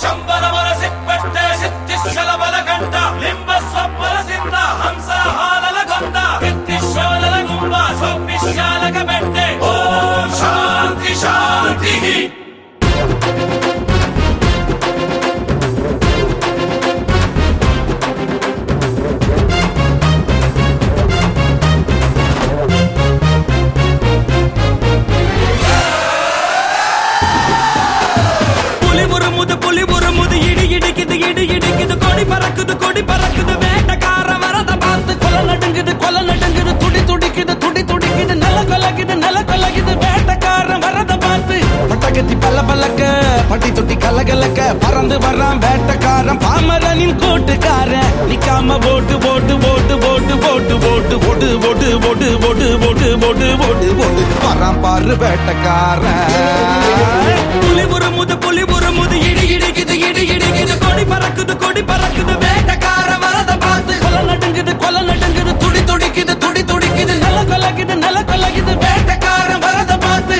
ಶಂಬರವರ ಸಿಪ್ಪಟ್ಟೆ ಸಿತ್ತಿಶಲ ಬಲಗಂಟ ಲಿಂಬ ಸ್ವಪ್ಪಲ ಸಿದ್ಧ ಹಂಸ ಹಾಲಲ ಗೊಂದ ಕಿತ್ತಿಶೋಲಲ ಗುಂಬ ಸೊಪ್ಪಿಶಾಲಕ ಬೆಟ್ಟೆ ಓಂ ಶಾಂತಿ ಶಾಂತಿ புலி முறுமுது புலி முறுமுது இடி இடிக்குது இடி இடிக்குது கொடி பறக்குது கொடி பறக்குது வேட்டக்கார வரத பார்த்து கொலை நடுங்குது கொலை நடுங்குது துடி துடிக்குது துடி துடிக்குது நல்ல கொலகுது நல்ல கொலகுது வேட்டக்காரன் வரத பார்த்து பட்டகத்தி பல்ல பல்லக்க பட்டி தொட்டி கலகலக்க பறந்து வர்றான் வேட்டக்காரன் பாமரனின் கூட்டுக்காரன் நிக்காம போட்டு போட்டு போட்டு போட்டு போட்டு போட்டு போட்டு போட்டு போட்டு போட்டு போட்டு போட்டு போட்டு போட்டு வரான் பாரு வேட்டக்காரன் புலி முறுமுது புலி முறுமுது இடி இடிக்குது இடி இடிக்குது கொடி பறக்குது கொடி பறக்குது வேட்டக்கார வரத பார்த்து கொலை நடுங்குது கொலை நடுங்குது துடி துடிக்குது துடி துடிக்குது நல்ல கொலகுது நல்ல கொலகுது வேட்டக்காரன் வரத பார்த்து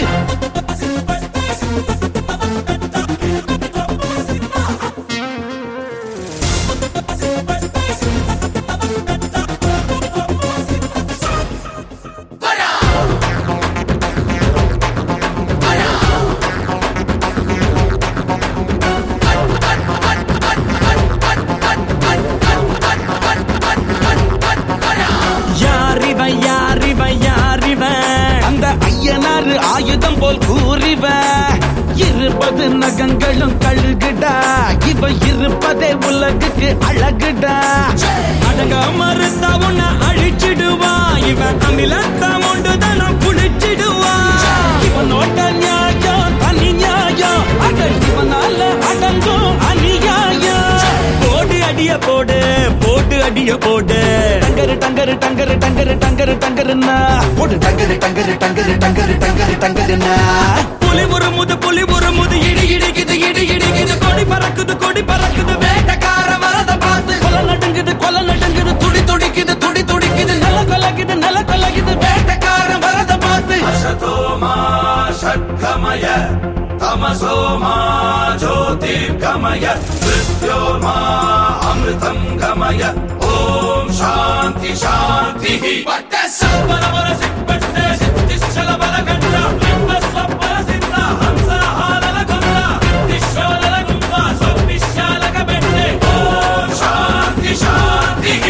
யாரிவன் யாரிவன் யாரிவன் அந்த ஐயனாறு ஆயுதம் போல் கூறிவன் இருபது நகங்களும் கழுகுடா இவ இருப்பதே உலகுக்கு அழகுடா அடங்க மறுத்தா உன்னை அழிச்சிடுவா இவன் அமிலத்தா உண்டுதான் குடிச்சிடுவா இவனோட நியாயம் தனி நியாயம் அட இவனால அடங்கும் அநியாயம் போடு அடிய போடு போட்டு அடிய போடு டங்கரு டங்கரு டங்கரு டங்கரு டங்கரு டங்கருன்னா போடு டங்கரு டங்கரு டங்கரு டங்கரு டங்கரு டங்கருன்னா புலி முறுமுது புலி முறுமுது இடி இடிக்குது இடி இடிக்குது கொடி பறக்குது கொடி பறக்குது வேட்டக்கார வரத பார்த்து கொலை நடுங்குது கொலை நடுங்குது துடி துடிக்குது துடி துடிக்குது நல்ல கொலகுது நல்ல கொலகுது வேட்டக்கார வரத பார்த்து असतो मा षड्गमय तमसो मा ज्योतिर्गमय मृत्यो मा अमृतं गमय ॐ शान्ति शान्तिः पट्ट सब्बरवर सिप्पट्ट सिद्धिश्चल बलगण्ड लिम्ब स्वप्पल सिद्ध हंस हालल गन्ध कित्तिशोलल गुम्ब स्वप्पिश्यालक बेट्टे ॐ शान्ति शान्तिः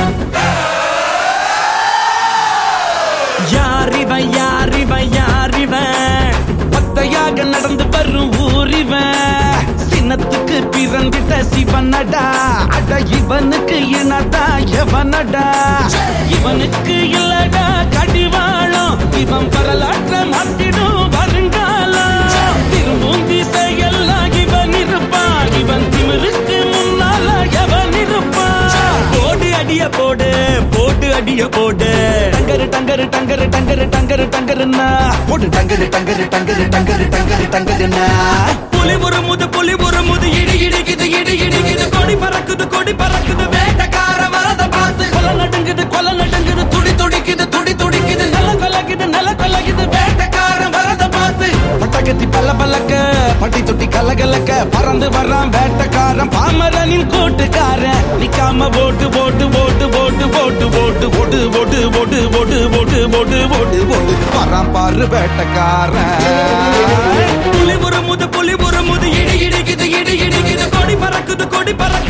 யாரிவன் யாரிவன் யாரிவன் பத்தையாக நடந்து வரும் ஊரிவன் சின்னத்துக்கு பிறந்திட்ட சிவனடா அட இவனுக்கு இனதா எவனடா இவனுக்கு இல்லடா கடிவாளம் இவன் வரலாற்ற மாத்திடும் வருங்காலம் திரும்பும் திசையெல்லாம் இவன் இருப்பான் இவன் திமிருக்கு முன்னால எவன் இருப்பான் போடு அடிய போடு போட்டு அடிய போடு டங்கரு டங்கரு டங்கரு டங்கரு டங்கரு டங்கருன்னா போடு டங்கரு டங்கரு டங்கரு டங்கரு டங்கரு டங்கருன்னா புலி முறுமுது புலி முறுமுது இடி இடிக்குது இடி இடிக்குது கொடி பறக்குது கொடி பறக்குது வேட்டக்கார வரத பார்த்து கொலை நடுங்குது கொலை நடுங்குது துடி துடிக்குது துடி துடிக்குது நல்ல கொலகுது நல்ல கொலகுது வேட்டக்கார வரத பார்த்து பட்டகத்தி பல்ல பல்லக்க பட்டி தொட்டி கலகலக்க பறந்து வர்றான் வேட்டக்காரன் பாமரனின் கூட்டுக்காரன் நிக்காம போட்டு போட்டு போட்டு போட்டு போட்டு போட்டு போட்டு போட்டு போட்டு போட்டு போட்டு போட்டு போட்டு போட்டு வரான் பாரு வேட்டக்காரன் புலி முறுமுது புலி முறுமுது இடி இடிக்குது இடி இடிக்குது கொடி பறக்குது கொடி பறக்குது